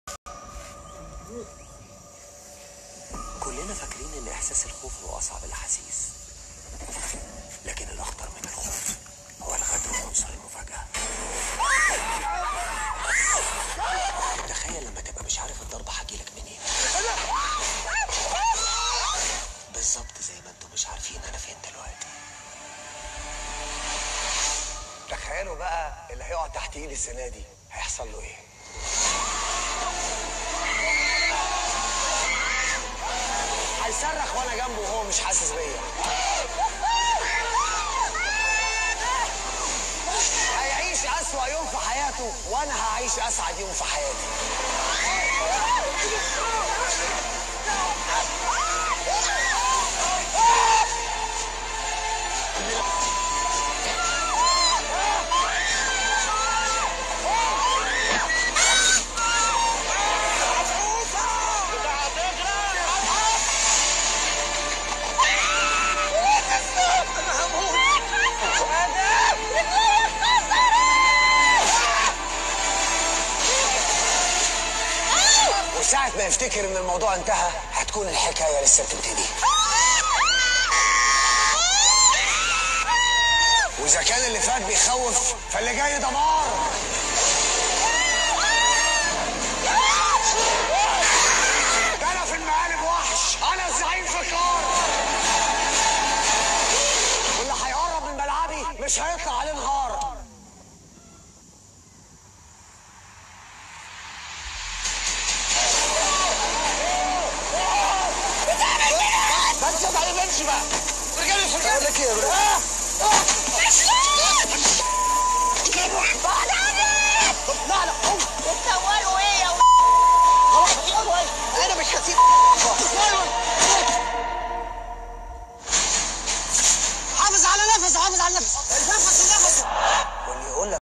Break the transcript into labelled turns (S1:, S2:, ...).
S1: كلنا فاكرين ان احساس الخوف هو اصعب الاحاسيس لكن الاخطر من الخوف هو الغدر وعنصر المفاجاه تخيل لما تبقى مش عارف الضربه هتجيلك منين بالظبط زي ما انتم مش عارفين انا فين دلوقتي
S2: تخيلوا بقى اللي هيقع تحت ايدي السنه دي هيحصل له ايه هيصرخ وانا جنبه وهو مش حاسس بيا هيعيش اسوأ يوم في حياته وانا هعيش اسعد يوم في حياتي وساعة ما يفتكر ان الموضوع انتهى هتكون الحكاية لسه بتبتدي واذا كان اللي فات بيخوف فاللي جاي دمار ده انا في المقالب وحش انا الزعيم في الكار واللي هيقرب من ملعبي مش هيطلع عليه نهار بس يا بعدين امشي بقى رجالي في بقول لك ايه يا برو لا لا هو
S3: بتصوروا ايه يا
S2: خلاص انا مش هسيب حافظ على نفسه حافظ على نفسه النفس النفس واللي يقول لك